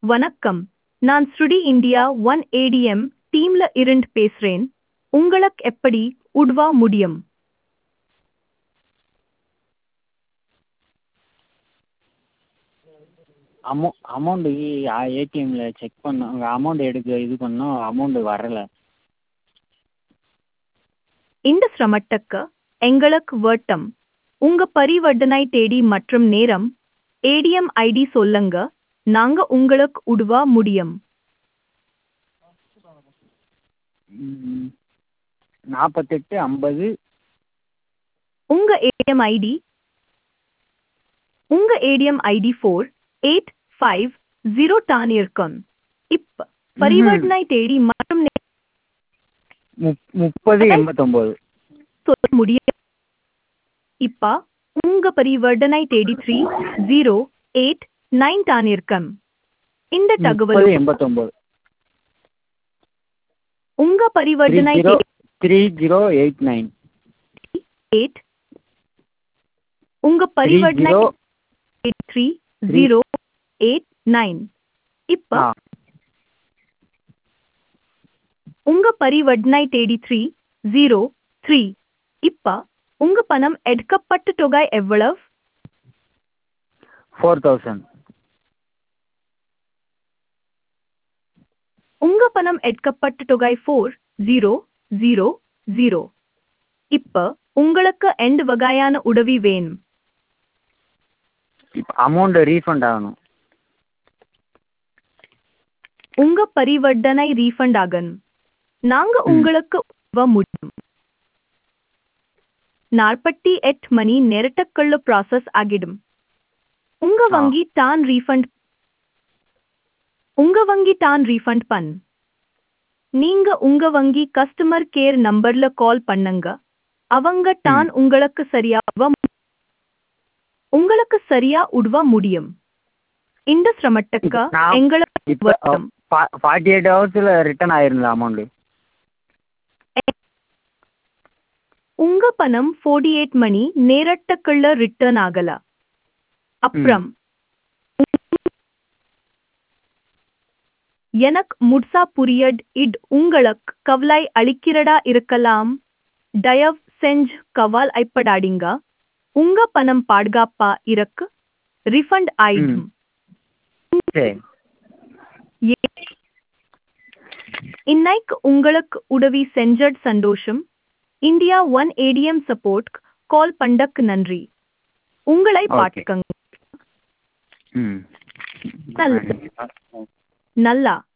வணக்கம் நான் ஸ்ருடி இந்தியா ஒன் ஏடிஎம் டீம்ல இருந்து பேசுறேன் உங்களுக்கு எப்படி உதவ முடியும் அமௌ அமௌண்ட்டு ஏடிஎம்மில் செக் பண்ணோம் அங்கே அமௌண்ட் எடுக்க இது பண்ணோம் அமௌண்ட் வரலை இந்த சிரமத்துக்கு எங்களுக்கு வட்டம் உங்க பரிவர்த்தனை தேதி மற்றும் நேரம் ஏடிஎம் ஐடி சொல்லுங்க நாங்க உங்களுக்கு உதவ முடியும் ம், நாற்பத்தெட்டு ஐம்பது உங்க ஏடிஎம் ஐடி உங்க ATM ID four eight five zero தான் இருக்கும் இப்ப பரிவர்த்தனை தேதி மற்றும் நேரம் முப் முப்பது எண்பத்தொம்போது சொல்ல முடியும் இப்ப உங்க பரிவர்த்தனை தேதி த்ரீ ஜீரோ எயிட் நைன் தான் இருக்கும் இந்த தகவல் முப்பது எண்பத்தொம்போது உங்க த்ரீ பரிவர்த்தனை ஜீரோ தேதி three zero eight nine eight உங்க த்ரீ பரிவர்த்தனை zero three zero eight nine இப்ப ஆ உங்க பரிவர்த்தனை தேதி த்ரீ ஜீரோ த்ரீ இப்ப உங்க பணம் எடுக்கப்பட்ட தொகை எவ்வளவு ஃபோர் தௌசண்ட் உங்க பணம் எடுக்கப்பட்ட தொகை ஃபோர் ஜீரோ ஜீரோ ஜீரோ இப்ப உங்களுக்கு எந்த வகையான உதவி வேணும் இப்போ அமௌண்ட்டு ரீஃபண்ட் ஆகணும் உங்க பரிவர்த்தனை ரீஃபண்ட் ஆகணும் நாங்க உங்களுக்கு உதவ முடியும் நாற்பத்தி எட்டு மணி நேரத்துக்குள்ள ப்ராசஸ் ஆகிடும் உங்க ஆ. வங்கி தான் ரீஃபண்ட் உங்க வங்கி தான் ரீஃபண்ட் பண் நீங்க உங்க வங்கி கஸ்டமர் கேர் நம்பர்ல கால் பண்ணுங்க அவங்க தான் உங்களுக்கு சரியா உதவ மு- உங்களுக்கு சரியா உதவ முடியும் இந்த சிரமத்துக்கு நான் எங்களுக்கு இப்போ வருத்தம் ஃபார்ட்டி எயிட் ஹவர்ஸில் ரிட்டர்ன் ஆயிருந்தா அமௌண்ட்டு உங்க பணம் 48 மணி நேரத்துக்குள்ள ரிட்டர்ன் ஆகல அப்புறம் எனக்கு முட்சா புரியட் இட் உங்களுக்கு கவலை அளிக்கிறதா இருக்கலாம் தயவு செஞ்சு கவல் ஐப்படாடிங்க உங்க பணம் பாதுகாப்பா இருக்கு ரிஃபண்ட் ஆயிடும் சரி ஏ- இன்னைக்கு உங்களுக்கு உதவி செஞ்சட் சந்தோஷம் India one ATM support call பண்டக்கு நன்றி உங்களை Okay. பாட்டுக்கங்க ம் நல்லது. நல்லா